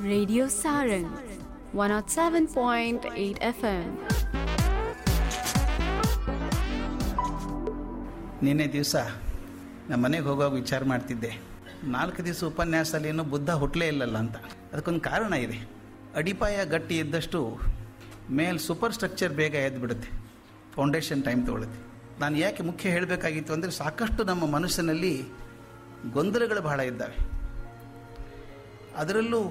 Radio Sarang 107.8 FM. ನಿನ್ನೆ ದಿವಸ ನಮ್ಮ ಮನೆಗೆ ಹೋಗುವಾಗ ವಿಚಾರ ಮಾಡ್ತಿದ್ದೆ ನಾಲ್ಕು ದಿವಸ ಉಪನ್ಯಾಸದಲ್ಲಿ ಏನೋ ಬುದ್ಧ ಹುಟ್ಟಲೇ ಇಲ್ಲಲ್ಲ ಅಂತ ಅದಕ್ಕೊಂದು ಕಾರಣ ಇದೆ ಅಡಿಪಾಯ ಗಟ್ಟಿ ಇದ್ದಷ್ಟು ಮೇಲ್ ಸೂಪರ್ ಸ್ಟ್ರಕ್ಚರ್ ಬೇಗ ಎದ್ದು ಬಿಡುತ್ತೆ ಫೌಂಡೇಶನ್ ಟೈಮ್ ತೊಗೊಳುತ್ತೆ ನಾನು ಯಾಕೆ ಮುಖ್ಯ ಹೇಳಬೇಕಾಗಿತ್ತು ಅಂದರೆ ಸಾಕಷ್ಟು ನಮ್ಮ ಮನಸ್ಸಿನಲ್ಲಿ ಗೊಂದಲಗಳು ಬಹಳ ಇದ್ದಾವೆ ಅದರಲ್ಲೂ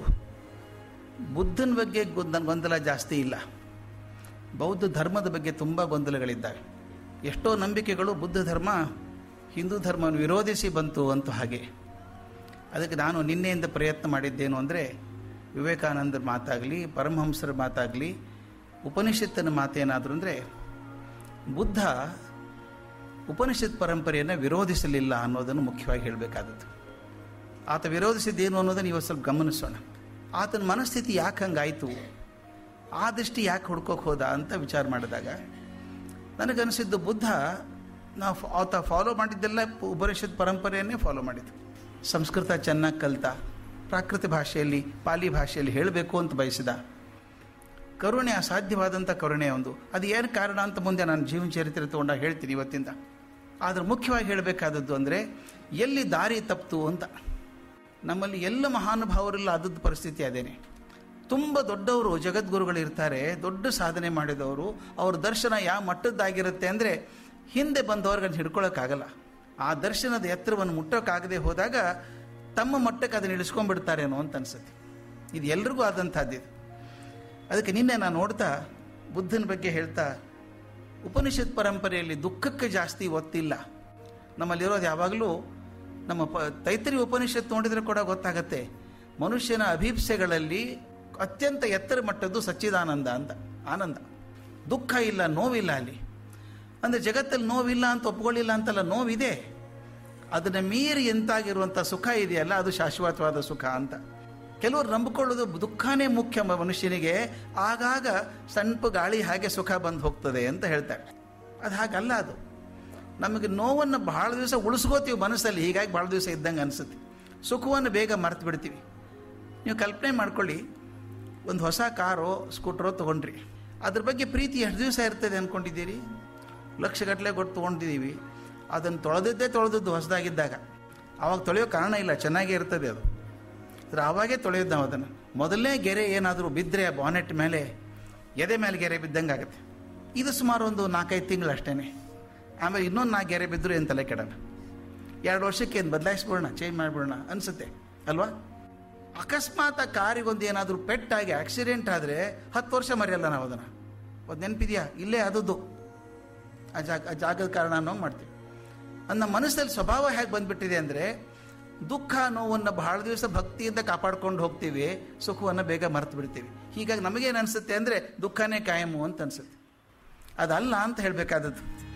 ಬುದ್ಧನ ಬಗ್ಗೆ ಗೊಂದ- ಗೊಂದಲ ಜಾಸ್ತಿ ಇಲ್ಲ ಬೌದ್ಧ ಧರ್ಮದ ಬಗ್ಗೆ ತುಂಬ ಗೊಂದಲಗಳಿದ್ದಾವೆ ಎಷ್ಟೋ ನಂಬಿಕೆಗಳು ಬುದ್ಧ ಧರ್ಮ ಹಿಂದೂ ಧರ್ಮವನ್ನು ವಿರೋಧಿಸಿ ಬಂತು ಅಂತ ಹಾಗೆ ಅದಕ್ಕೆ ನಾನು ನಿನ್ನೆಯಿಂದ ಪ್ರಯತ್ನ ಮಾಡಿದ್ದೇನು ಅಂದರೆ ವಿವೇಕಾನಂದರ ಮಾತಾಗಲಿ ಪರಮಹಂಸರ ಮಾತಾಗಲಿ ಉಪನಿಷತ್ತಿನ ಮಾತೇನಾದರೂ ಅಂದರೆ ಬುದ್ಧ ಉಪನಿಷತ್ ಪರಂಪರೆಯನ್ನು ವಿರೋಧಿಸಲಿಲ್ಲ ಅನ್ನೋದನ್ನು ಮುಖ್ಯವಾಗಿ ಹೇಳಬೇಕಾದದ್ದು ಆತ ವಿರೋಧಿಸಿದ್ದೇನು ಅನ್ನೋದನ್ನು ಇವತ್ತು ಸ್ವಲ್ಪ ಗಮನಿಸೋಣ ಆತನ ಮನಸ್ಥಿತಿ ಯಾಕೆ ಹಂಗಾಯಿತು ಆ ದೃಷ್ಟಿ ಯಾಕೆ ಹುಡ್ಕೋಕೆ ಹೋದ ಅಂತ ವಿಚಾರ ಮಾಡಿದಾಗ ನನಗನ್ನಿಸಿದ್ದು ಬುದ್ಧ ನಾವು ಫ- ಆತ ಫಾಲೋ ಮಾಡಿದ್ದೆಲ್ಲ ಪ- ಉಪನಿಷತ್ ಪರಂಪರೆಯನ್ನೇ ಫಾಲೋ ಮಾಡಿದ್ದು ಸಂಸ್ಕೃತ ಚೆನ್ನಾಗಿ ಕಲಿತ ಪ್ರಾಕೃತ ಭಾಷೆಯಲ್ಲಿ ಪಾಲಿ ಭಾಷೆಯಲ್ಲಿ ಹೇಳಬೇಕು ಅಂತ ಬಯಸಿದ ಕರುಣೆ ಅಸಾಧ್ಯವಾದಂಥ ಕರುಣೆ ಒಂದು ಅದು ಏನು ಕಾರಣ ಅಂತ ಮುಂದೆ ನಾನು ಜೀವನ ಚರಿತ್ರೆ ತೊಗೊಂಡಾಗ ಹೇಳ್ತೀನಿ ಇವತ್ತಿಂದ ಆದರೆ ಮುಖ್ಯವಾಗಿ ಹೇಳಬೇಕಾದದ್ದು ಅಂದರೆ ಎಲ್ಲಿ ದಾರಿ ತಪ್ಪಿತು ಅಂತ ನಮ್ಮಲ್ಲಿ ಎಲ್ಲ ಮಹಾನುಭಾವರೆಲ್ಲ ಆದದ್ದು ಪರಿಸ್ಥಿತಿ ಅದೇನೆ ತುಂಬ ದೊಡ್ಡವರು ಜಗದ್ಗುರುಗಳು ಇರ್ತಾರೆ ದೊಡ್ಡ ಸಾಧನೆ ಮಾಡಿದವರು ಅವ್ರ ದರ್ಶನ ಯಾವ ಮಟ್ಟದ್ದಾಗಿರುತ್ತೆ ಅಂದರೆ ಹಿಂದೆ ಬಂದವ್ರಿಗೆ ಅದನ್ನ ಹಿಡ್ಕೊಳ್ಳೋಕ್ಕಾಗಲ್ಲ ಆ ದರ್ಶನದ ಎತ್ತರವನ್ನು ಮುಟ್ಟೋಕ್ಕಾಗದೆ ಹೋದಾಗ ತಮ್ಮ ಮಟ್ಟಕ್ಕೆ ಅದನ್ನು ಇಳಿಸ್ಕೊಂಡ್ಬಿಡ್ತಾರೇನೋ ಅಂತ ಅನ್ಸುತ್ತೆ ಇದು ಎಲ್ರಿಗೂ ಆದಂಥದ್ದು ಇದು ಅದಕ್ಕೆ ನಿನ್ನೆ ನಾನು ನೋಡ್ತಾ ಬುದ್ಧನ ಬಗ್ಗೆ ಹೇಳ್ತಾ ಉಪನಿಷತ್ ಪರಂಪರೆಯಲ್ಲಿ ದುಃಖಕ್ಕೆ ಜಾಸ್ತಿ ಒತ್ತಿಲ್ಲ ನಮ್ಮಲ್ಲಿರೋದು ಯಾವಾಗಲೂ ನಮ್ಮ ಪ ತೈತರಿ ಉಪನಿಷತ್ ನೋಡಿದರೆ ಕೂಡ ಗೊತ್ತಾಗತ್ತೆ ಮನುಷ್ಯನ ಅಭೀಪ್ಸೆಗಳಲ್ಲಿ ಅತ್ಯಂತ ಎತ್ತರ ಮಟ್ಟದ್ದು ಸಚ್ಚಿದಾನಂದ ಅಂತ ಆನಂದ ದುಃಖ ಇಲ್ಲ ನೋವಿಲ್ಲ ಅಲ್ಲಿ ಅಂದರೆ ಜಗತ್ತಲ್ಲಿ ನೋವಿಲ್ಲ ಅಂತ ಒಪ್ಕೊಳ್ಳಿಲ್ಲ ಅಂತಲ್ಲ ನೋವಿದೆ ಅದನ್ನು ಮೀರಿ ಎಂತಾಗಿರುವಂಥ ಸುಖ ಇದೆಯಲ್ಲ ಅದು ಶಾಶ್ವತವಾದ ಸುಖ ಅಂತ ಕೆಲವರು ನಂಬಿಕೊಳ್ಳೋದು ದುಃಖನೇ ಮುಖ್ಯ ಮ- ಮನುಷ್ಯನಿಗೆ ಆಗಾಗ ಸಣ್ಣ ಗಾಳಿ ಹಾಗೆ ಸುಖ ಬಂದು ಹೋಗ್ತದೆ ಅಂತ ಹೇಳ್ತಾರೆ ಅದು ಹಾಗಲ್ಲ ಅದು ನಮಗೆ ನೋವನ್ನು ಭಾಳ ದಿವಸ ಉಳಿಸ್ಕೋತೀವಿ ಮನಸ್ಸಲ್ಲಿ ಹೀಗಾಗಿ ಭಾಳ ದಿವಸ ಇದ್ದಂಗೆ ಅನಿಸುತ್ತೆ ಸುಖವನ್ನು ಬೇಗ ಮರ್ತು ಬಿಡ್ತೀವಿ ನೀವು ಕಲ್ಪನೆ ಮಾಡ್ಕೊಳ್ಳಿ ಒಂದು ಹೊಸ ಕಾರೋ ಸ್ಕೂಟ್ರೋ ತೊಗೊಂಡ್ರಿ ಅದ್ರ ಬಗ್ಗೆ ಪ್ರೀತಿ ಎಷ್ಟು ದಿವಸ ಇರ್ತದೆ ಅಂದ್ಕೊಂಡಿದ್ದೀರಿ ಲಕ್ಷಗಟ್ಟಲೆ ಕೊಟ್ಟು ತೊಗೊಂಡಿದ್ದೀವಿ ಅದನ್ನು ತೊಳೆದಿದ್ದೇ ತೊಳೆದದ್ದು ಹೊಸದಾಗಿದ್ದಾಗ ಆವಾಗ ತೊಳೆಯೋ ಕಾರಣ ಇಲ್ಲ ಚೆನ್ನಾಗೇ ಇರ್ತದೆ ಅದು ಆದರೆ ಆವಾಗೇ ತೊಳೆಯೋದು ನಾವು ಅದನ್ನು ಮೊದಲನೇ ಗೆರೆ ಏನಾದರೂ ಬಿದ್ದರೆ ಆ ಬಾನೆಟ್ ಮೇಲೆ ಎದೆ ಮೇಲೆ ಗೆರೆ ಬಿದ್ದಂಗೆ ಆಗುತ್ತೆ ಇದು ಸುಮಾರು ಒಂದು ನಾಲ್ಕೈದು ತಿಂಗಳು ಅಷ್ಟೇ ಆಮೇಲೆ ಇನ್ನೊಂದು ನಾಲ್ಕು ಗೆರೆ ಬಿದ್ದರೂ ಏನು ತಲೆ ಕೆಡೋಣ ಎರಡು ವರ್ಷಕ್ಕೆ ಏನು ಬದಲಾಯಿಸ್ಬಿಡೋಣ ಚೇಂಜ್ ಮಾಡಿಬಿಡೋಣ ಅನಿಸುತ್ತೆ ಅಲ್ವಾ ಅಕಸ್ಮಾತ್ ಆ ಕಾರಿಗೊಂದು ಏನಾದರೂ ಪೆಟ್ಟಾಗಿ ಆಕ್ಸಿಡೆಂಟ್ ಆದರೆ ಹತ್ತು ವರ್ಷ ಮರೆಯಲ್ಲ ನಾವು ಅದನ್ನು ಅದು ನೆನಪಿದೆಯಾ ಇಲ್ಲೇ ಆದದ್ದು ಆ ಜಾಗ ಆ ಜಾಗದ ಕಾರಣ ಅನ್ನೋ ಮಾಡ್ತೀವಿ ನನ್ನ ಮನಸ್ಸಲ್ಲಿ ಸ್ವಭಾವ ಹೇಗೆ ಬಂದ್ಬಿಟ್ಟಿದೆ ಅಂದರೆ ದುಃಖ ನೋವನ್ನು ಬಹಳ ದಿವಸ ಭಕ್ತಿಯಿಂದ ಕಾಪಾಡ್ಕೊಂಡು ಹೋಗ್ತೀವಿ ಸುಖವನ್ನು ಬೇಗ ಮರೆತು ಬಿಡ್ತೀವಿ ಹೀಗಾಗಿ ನಮಗೇನು ಅನಿಸುತ್ತೆ ಅಂದರೆ ದುಃಖನೇ ಕಾಯಮು ಅಂತ ಅನಿಸುತ್ತೆ ಅದಲ್ಲ ಅಂತ ಹೇಳಬೇಕಾದದ್ದು